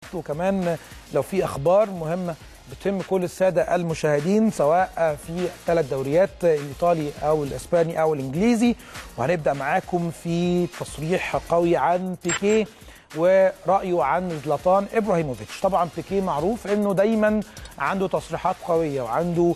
وكمان لو في اخبار مهمه بتهم كل الساده المشاهدين سواء في ثلاث دوريات الايطالي او الاسباني او الانجليزي وهنبدا معاكم في تصريح قوي عن بيكيه ورايه عن زلاتان ابراهيموفيتش طبعا بيكيه معروف انه دايما عنده تصريحات قويه وعنده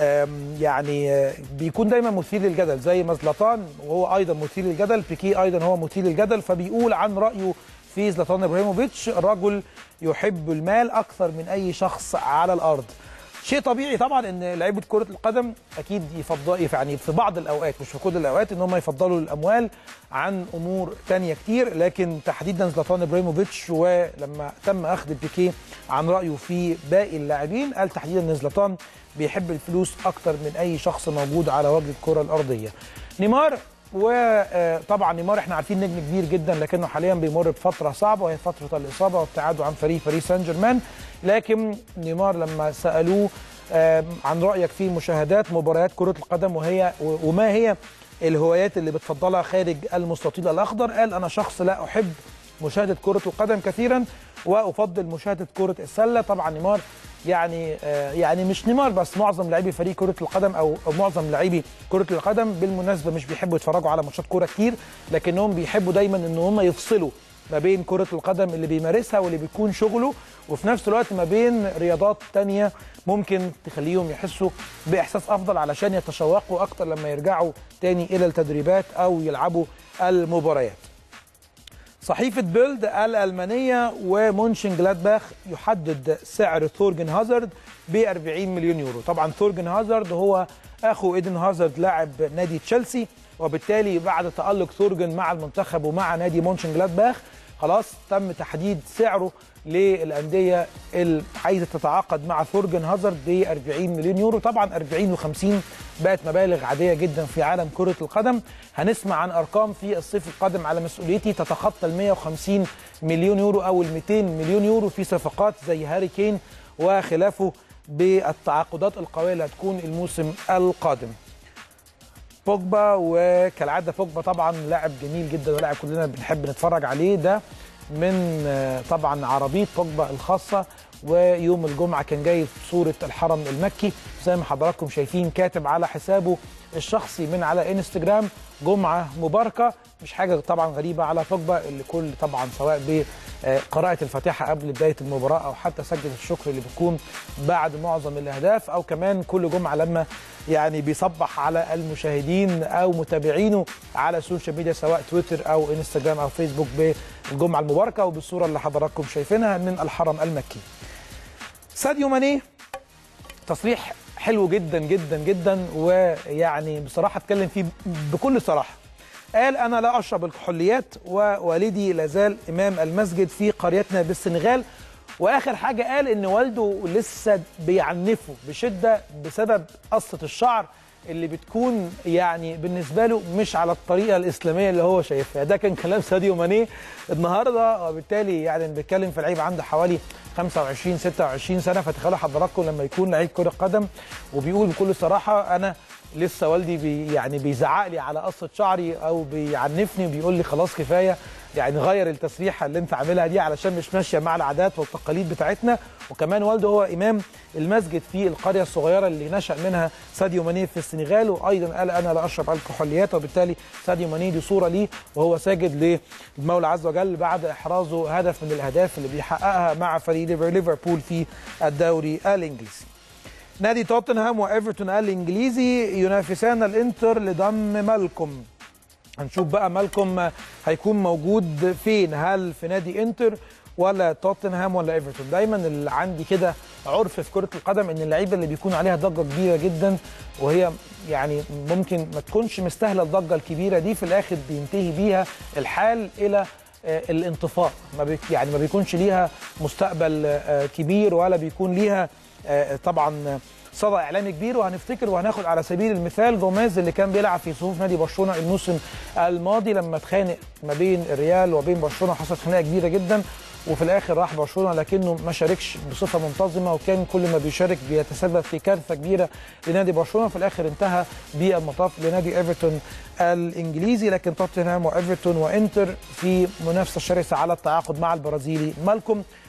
يعني بيكون دايما مثير للجدل زي ما زلاتان وهو ايضا مثير للجدل بيكيه ايضا هو مثير للجدل فبيقول عن رايه في زلاتان ابراهيموفيتش الرجل يحب المال اكثر من اي شخص على الارض شيء طبيعي طبعا ان لعيبه كره القدم اكيد يفضل يعني في بعض الاوقات مش في كل الاوقات ان هم يفضلوا الاموال عن امور تانية كتير لكن تحديدا زلاتان ابراهيموفيتش ولما تم اخذ بيكيه عن رايه في باقي اللاعبين قال تحديدا ان زلاتان بيحب الفلوس اكتر من اي شخص موجود على وجه الكره الارضيه نيمار وطبعا نيمار احنا عارفين نجم كبير جدا لكنه حاليا بيمر بفتره صعبه وهي فتره الاصابه وابتعاده عن فريق باريس سان جيرمان لكن نيمار لما سالوه عن رايك في مشاهدات مباريات كره القدم وهي وما هي الهوايات اللي بتفضلها خارج المستطيل الاخضر قال انا شخص لا احب مشاهده كره القدم كثيرا وافضل مشاهده كره السله طبعا نيمار يعني آه يعني مش نيمار بس معظم لاعبي فريق كره القدم او, أو معظم لاعبي كره القدم بالمناسبه مش بيحبوا يتفرجوا على ماتشات كوره كتير لكنهم بيحبوا دايما ان هم يفصلوا ما بين كرة القدم اللي بيمارسها واللي بيكون شغله وفي نفس الوقت ما بين رياضات تانية ممكن تخليهم يحسوا بإحساس أفضل علشان يتشوقوا أكتر لما يرجعوا تاني إلى التدريبات أو يلعبوا المباريات صحيفة بيلد الألمانية ومونشن جلادباخ يحدد سعر ثورجن هازارد ب 40 مليون يورو طبعا ثورجن هازارد هو أخو إيدن هازارد لاعب نادي تشيلسي وبالتالي بعد تألق ثورجن مع المنتخب ومع نادي مونشن جلادباخ خلاص تم تحديد سعره للأندية اللي عايزة تتعاقد مع ثورجن هازارد ب 40 مليون يورو طبعا 40 و50 بقت مبالغ عادية جدا في عالم كرة القدم هنسمع عن أرقام في الصيف القادم على مسؤوليتي تتخطى ال 150 مليون يورو أو ال 200 مليون يورو في صفقات زي هاري كين وخلافه بالتعاقدات القوية اللي هتكون الموسم القادم بوجبا وكالعاده بوجبا طبعا لاعب جميل جدا ولاعب كلنا بنحب نتفرج عليه ده من طبعا عربيه بوجبا الخاصه ويوم الجمعه كان جاي صوره الحرم المكي زي ما حضراتكم شايفين كاتب على حسابه الشخصي من على انستجرام جمعه مباركه مش حاجه طبعا غريبه على بوجبا اللي كل طبعا سواء بقراءه الفاتحه قبل بدايه المباراه او حتى سجده الشكر اللي بتكون بعد معظم الاهداف او كمان كل جمعه لما يعني بيصبح على المشاهدين او متابعينه على السوشيال ميديا سواء تويتر او انستجرام او فيسبوك بالجمعه المباركه وبالصوره اللي حضراتكم شايفينها من الحرم المكي. ساديو ماني تصريح حلو جدا جدا جدا ويعني بصراحه اتكلم فيه بكل صراحه. قال انا لا اشرب الكحوليات ووالدي لازال امام المسجد في قريتنا بالسنغال واخر حاجه قال ان والده لسه بيعنفه بشده بسبب قصه الشعر اللي بتكون يعني بالنسبه له مش على الطريقه الاسلاميه اللي هو شايفها ده كان كلام ساديو ماني النهارده وبالتالي يعني بنتكلم في لعيب عنده حوالي 25 26 سنه فتخيلوا حضراتكم لما يكون لعيب كره قدم وبيقول بكل صراحه انا لسه والدي بي يعني بيزعق لي على قصه شعري او بيعنفني وبيقول لي خلاص كفايه يعني غير التسريحه اللي انت عاملها دي علشان مش ماشيه مع العادات والتقاليد بتاعتنا وكمان والده هو امام المسجد في القريه الصغيره اللي نشا منها ساديو ماني في السنغال وايضا قال انا لا اشرب الكحوليات وبالتالي ساديو ماني دي صوره ليه وهو ساجد للمولى عز وجل بعد احرازه هدف من الاهداف اللي بيحققها مع فريق ليفربول في الدوري الانجليزي. نادي توتنهام وايفرتون الانجليزي ينافسان الانتر لضم مالكوم هنشوف بقى مالكوم هيكون موجود فين هل في نادي انتر ولا توتنهام ولا ايفرتون دايما اللي عندي كده عرف في كره القدم ان اللعيبه اللي بيكون عليها ضجه كبيره جدا وهي يعني ممكن ما تكونش مستاهله الضجه الكبيره دي في الاخر بينتهي بيها الحال الى الانطفاء ما بي يعني ما بيكونش ليها مستقبل كبير ولا بيكون ليها طبعا صدى اعلامي كبير وهنفتكر وهناخد على سبيل المثال جوميز اللي كان بيلعب في صفوف نادي برشلونه الموسم الماضي لما اتخانق ما بين الريال وبين برشلونه حصلت خناقه كبيره جدا وفي الاخر راح برشلونه لكنه ما شاركش بصفه منتظمه وكان كل ما بيشارك بيتسبب في كارثه كبيره لنادي برشلونه في الاخر انتهى بالمطاف لنادي ايفرتون الانجليزي لكن توتنهام وايفرتون وانتر في منافسه شرسه على التعاقد مع البرازيلي مالكوم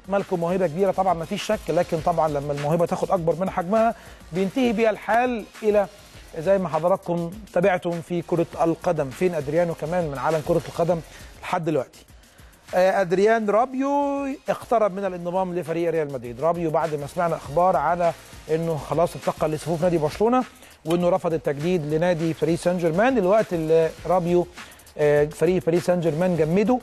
مالكم موهبه كبيره طبعا ما فيش شك لكن طبعا لما الموهبه تاخد اكبر من حجمها بينتهي بيها الحال الى زي ما حضراتكم تابعتم في كره القدم فين ادريانو كمان من عالم كره القدم لحد دلوقتي ادريان رابيو اقترب من الانضمام لفريق ريال مدريد رابيو بعد ما سمعنا اخبار على انه خلاص انتقل لصفوف نادي برشلونه وانه رفض التجديد لنادي باريس سان جيرمان الوقت اللي رابيو فريق باريس سان جيرمان جمده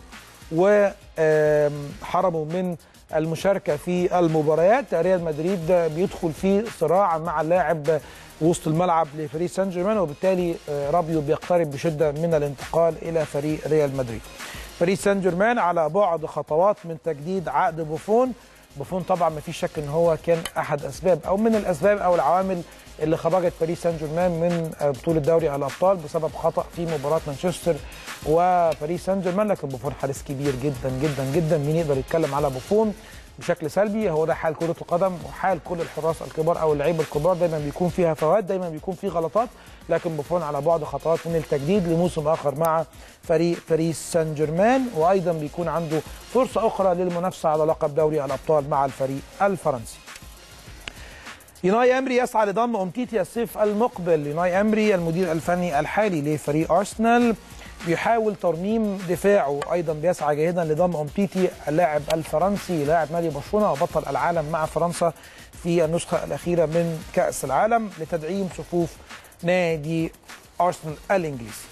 وحرموا من المشاركه في المباريات ريال مدريد بيدخل في صراع مع اللاعب وسط الملعب لفريق سان جيرمان وبالتالي رابيو بيقترب بشده من الانتقال الى فريق ريال مدريد باريس سان جيرمان على بعد خطوات من تجديد عقد بوفون بوفون طبعا ما فيش شك ان هو كان احد اسباب او من الاسباب او العوامل اللي خرجت باريس سان جيرمان من بطوله دوري الابطال بسبب خطا في مباراه مانشستر وباريس سان جيرمان لكن بوفون حارس كبير جدا جدا جدا مين يقدر يتكلم على بوفون بشكل سلبي هو ده حال كره القدم وحال كل الحراس الكبار او اللعيبه الكبار دايما بيكون فيها فوات دايما بيكون في غلطات لكن بوفون على بعد خطوات من التجديد لموسم اخر مع فريق باريس سان جيرمان وايضا بيكون عنده فرصه اخرى للمنافسه على لقب دوري الابطال مع الفريق الفرنسي يوناي امري يسعى لضم امتيتي الصيف المقبل يوناي امري المدير الفني الحالي لفريق ارسنال بيحاول ترميم دفاعه ايضا بيسعى جيدا لضم امتيتي اللاعب الفرنسي لاعب نادي برشلونه وبطل العالم مع فرنسا في النسخه الاخيره من كاس العالم لتدعيم صفوف نادي ارسنال الانجليزي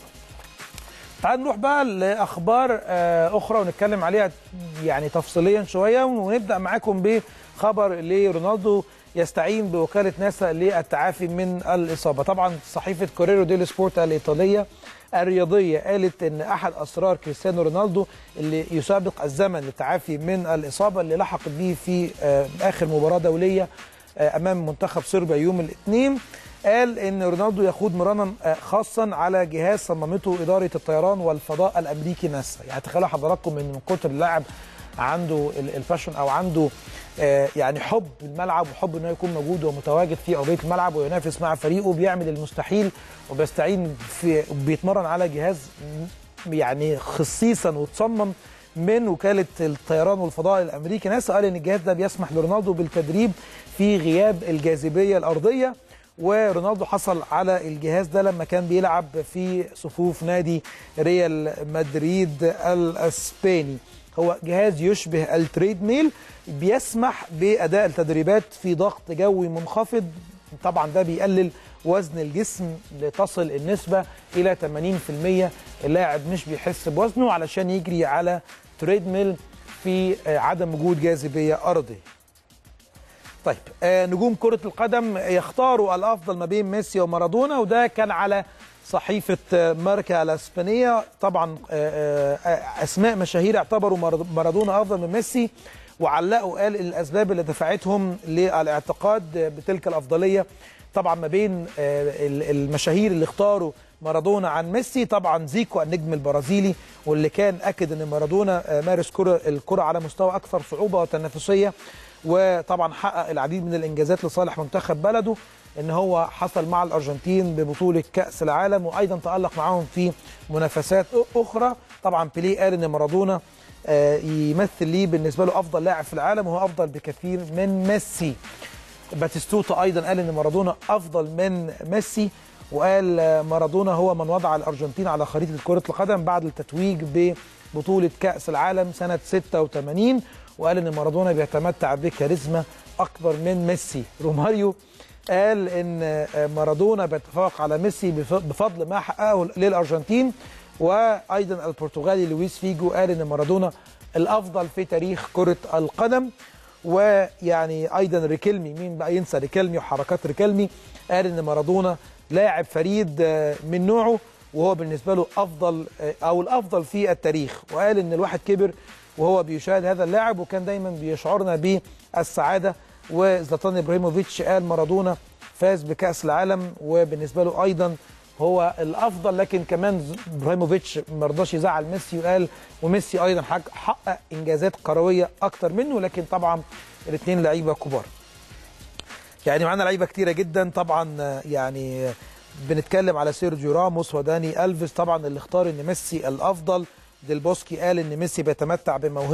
تعال نروح بقى لاخبار اخرى ونتكلم عليها يعني تفصيليا شويه ونبدا معاكم بخبر لرونالدو يستعين بوكاله ناسا للتعافي من الاصابه طبعا صحيفه كوريرو ديلي سبورت الايطاليه الرياضيه قالت ان احد اسرار كريستيانو رونالدو اللي يسابق الزمن للتعافي من الاصابه اللي لحقت به في اخر مباراه دوليه امام منتخب صربيا يوم الاثنين قال ان رونالدو يخوض مرانا خاصا على جهاز صممته اداره الطيران والفضاء الامريكي ناسا يعني تخيلوا حضراتكم ان من كتر اللاعب عنده الفاشن او عنده يعني حب الملعب وحب انه يكون موجود ومتواجد في ارضيه الملعب وينافس مع فريقه بيعمل المستحيل وبيستعين في بيتمرن على جهاز يعني خصيصا وتصمم من وكاله الطيران والفضاء الامريكي ناسا قال ان الجهاز ده بيسمح لرونالدو بالتدريب في غياب الجاذبيه الارضيه ورونالدو حصل على الجهاز ده لما كان بيلعب في صفوف نادي ريال مدريد الاسباني هو جهاز يشبه التريد ميل بيسمح باداء التدريبات في ضغط جوي منخفض طبعا ده بيقلل وزن الجسم لتصل النسبه الى 80% اللاعب مش بيحس بوزنه علشان يجري على تريد ميل في عدم وجود جاذبيه ارضيه طيب آه نجوم كرة القدم يختاروا الأفضل ما بين ميسي ومارادونا وده كان على صحيفة ماركا الأسبانية طبعا آه آه أسماء مشاهير اعتبروا مارادونا أفضل من ميسي وعلقوا قال الأسباب اللي دفعتهم للاعتقاد بتلك الأفضلية طبعا ما بين المشاهير اللي اختاروا مارادونا عن ميسي طبعا زيكو النجم البرازيلي واللي كان أكد أن مارادونا مارس كرة الكرة على مستوى أكثر صعوبة وتنافسية وطبعا حقق العديد من الانجازات لصالح منتخب بلده ان هو حصل مع الارجنتين ببطوله كاس العالم وايضا تالق معاهم في منافسات اخرى طبعا بيليه قال ان مارادونا يمثل ليه بالنسبه له افضل لاعب في العالم وهو افضل بكثير من ميسي باتيستوتا ايضا قال ان مارادونا افضل من ميسي وقال مارادونا هو من وضع الارجنتين على خريطه كره القدم بعد التتويج ببطوله كاس العالم سنه 86 وقال ان مارادونا بيتمتع بكاريزما اكبر من ميسي روماريو قال ان مارادونا بيتفوق على ميسي بفضل ما حققه للارجنتين وايضا البرتغالي لويس فيجو قال ان مارادونا الافضل في تاريخ كره القدم ويعني ايضا ريكيلمي مين بقى ينسى ريكيلمي وحركات ريكيلمي قال ان مارادونا لاعب فريد من نوعه وهو بالنسبه له افضل او الافضل في التاريخ وقال ان الواحد كبر وهو بيشاهد هذا اللاعب وكان دايما بيشعرنا بالسعاده وزلاتان ابراهيموفيتش قال مارادونا فاز بكاس العالم وبالنسبه له ايضا هو الافضل لكن كمان ابراهيموفيتش ما رضاش يزعل ميسي وقال وميسي ايضا حقق انجازات كرويه اكتر منه لكن طبعا الاثنين لعيبه كبار يعني معانا لعيبه كتيره جدا طبعا يعني بنتكلم على سيرجيو راموس وداني الفيس طبعا اللي اختار ان ميسي الافضل ديل بوسكي قال ان ميسي بيتمتع بموهبه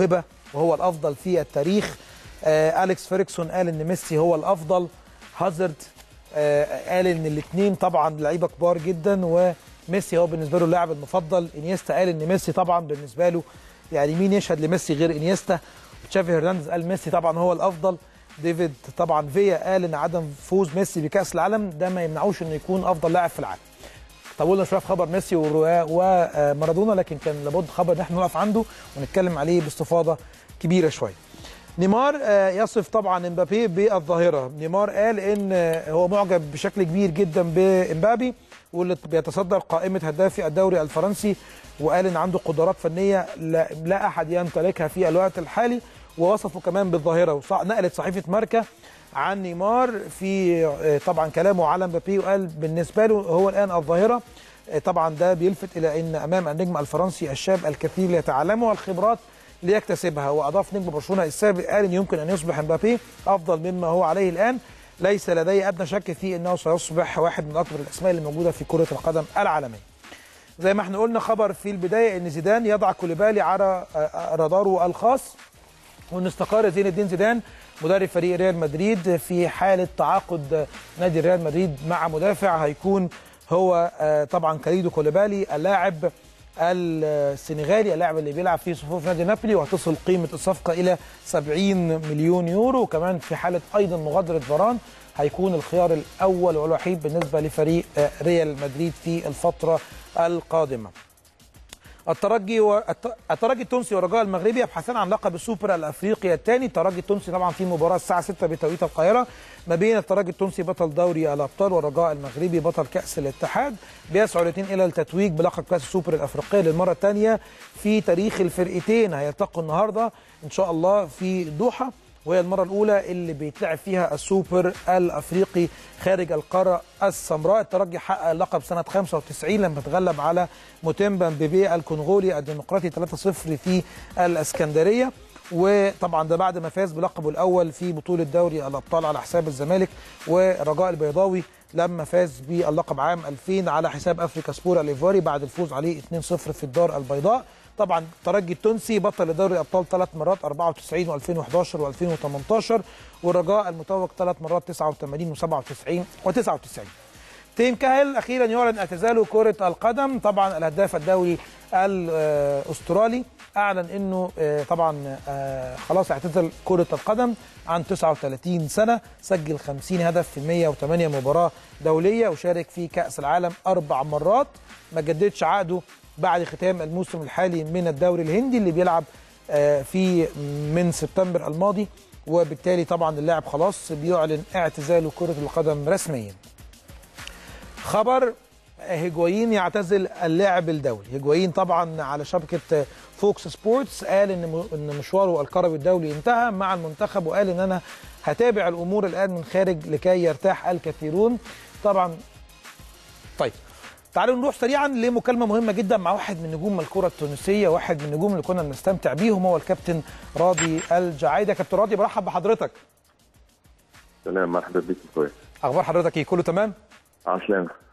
وهو الافضل في التاريخ آه اليكس فيريكسون قال ان ميسي هو الافضل هازارد آه قال ان الاثنين طبعا لعيبه كبار جدا وميسي هو بالنسبه له اللاعب المفضل انيستا قال ان ميسي طبعا بالنسبه له يعني مين يشهد لميسي غير انيستا تشافي هرنانديز قال ميسي طبعا هو الافضل ديفيد طبعا فيا قال ان عدم فوز ميسي بكاس العالم ده ما يمنعوش انه يكون افضل لاعب في العالم طولنا شويه في خبر ميسي ومارادونا لكن كان لابد خبر ان احنا نقف عنده ونتكلم عليه باستفاضه كبيره شويه نيمار يصف طبعا امبابي بالظاهره نيمار قال ان هو معجب بشكل كبير جدا بامبابي واللي بيتصدر قائمه هدافي الدوري الفرنسي وقال ان عنده قدرات فنيه لا, لا احد يمتلكها في الوقت الحالي ووصفه كمان بالظاهره نقلت صحيفه ماركا عن نيمار في طبعا كلامه على مبابي وقال بالنسبه له هو الان الظاهره طبعا ده بيلفت الى ان امام النجم الفرنسي الشاب الكثير ليتعلمه والخبرات ليكتسبها واضاف نجم برشلونه السابق قال ان يمكن ان يصبح مبابي افضل مما هو عليه الان ليس لدي ادنى شك في انه سيصبح واحد من اكبر الاسماء اللي موجوده في كره القدم العالميه زي ما احنا قلنا خبر في البدايه ان زيدان يضع كوليبالي على راداره الخاص وان استقر زين الدين زيدان مدرب فريق ريال مدريد في حاله تعاقد نادي ريال مدريد مع مدافع هيكون هو طبعا كاليدو كوليبالي اللاعب السنغالي اللاعب اللي بيلعب في صفوف نادي نابولي وهتصل قيمه الصفقه الى 70 مليون يورو وكمان في حاله ايضا مغادره فاران هيكون الخيار الاول والوحيد بالنسبه لفريق ريال مدريد في الفتره القادمه. الترجي و... الترجي التونسي والرجاء المغربي يبحثان عن لقب السوبر الافريقي الثاني الترجي التونسي طبعا في مباراه الساعه 6 بتوقيت القاهره ما بين الترجي التونسي بطل دوري الابطال والرجاء المغربي بطل كاس الاتحاد بيسعوا الاثنين الى التتويج بلقب كاس السوبر الافريقيه للمره الثانيه في تاريخ الفرقتين هيلتقوا النهارده ان شاء الله في دوحه وهي المرة الأولى اللي بيتلعب فيها السوبر الأفريقي خارج القارة السمراء الترجي حقق اللقب سنة 95 لما تغلب على موتيمبا بيبي الكونغولي الديمقراطي 3-0 في الأسكندرية وطبعا ده بعد ما فاز بلقبه الأول في بطولة دوري الأبطال على حساب الزمالك والرجاء البيضاوي لما فاز باللقب عام 2000 على حساب أفريكا سبور الإيفواري بعد الفوز عليه 2-0 في الدار البيضاء طبعا الترجي التونسي بطل دوري الابطال ثلاث مرات 94 و2011 و2018 والرجاء المتوج ثلاث مرات 89 و97 و99 تيم كاهل اخيرا يعلن اعتزاله كره القدم طبعا الهداف الدولي الاسترالي اعلن انه طبعا خلاص اعتزل كره القدم عن 39 سنه سجل 50 هدف في 108 مباراه دوليه وشارك في كاس العالم اربع مرات ما جددش عقده بعد ختام الموسم الحالي من الدوري الهندي اللي بيلعب في من سبتمبر الماضي وبالتالي طبعا اللاعب خلاص بيعلن اعتزاله كرة القدم رسميا خبر هيجوايين يعتزل اللاعب الدولي هيجوايين طبعا على شبكة فوكس سبورتس قال ان ان مشواره الكروي الدولي انتهى مع المنتخب وقال ان انا هتابع الامور الان من خارج لكي يرتاح الكثيرون طبعا طيب تعالوا نروح سريعا لمكالمه مهمه جدا مع واحد من نجوم الكره التونسيه واحد من النجوم اللي كنا بنستمتع بيهم هو الكابتن راضي الجعايده كابتن راضي برحب بحضرتك تمام مرحبا بك اخويا اخبار حضرتك ايه كله تمام عسلامة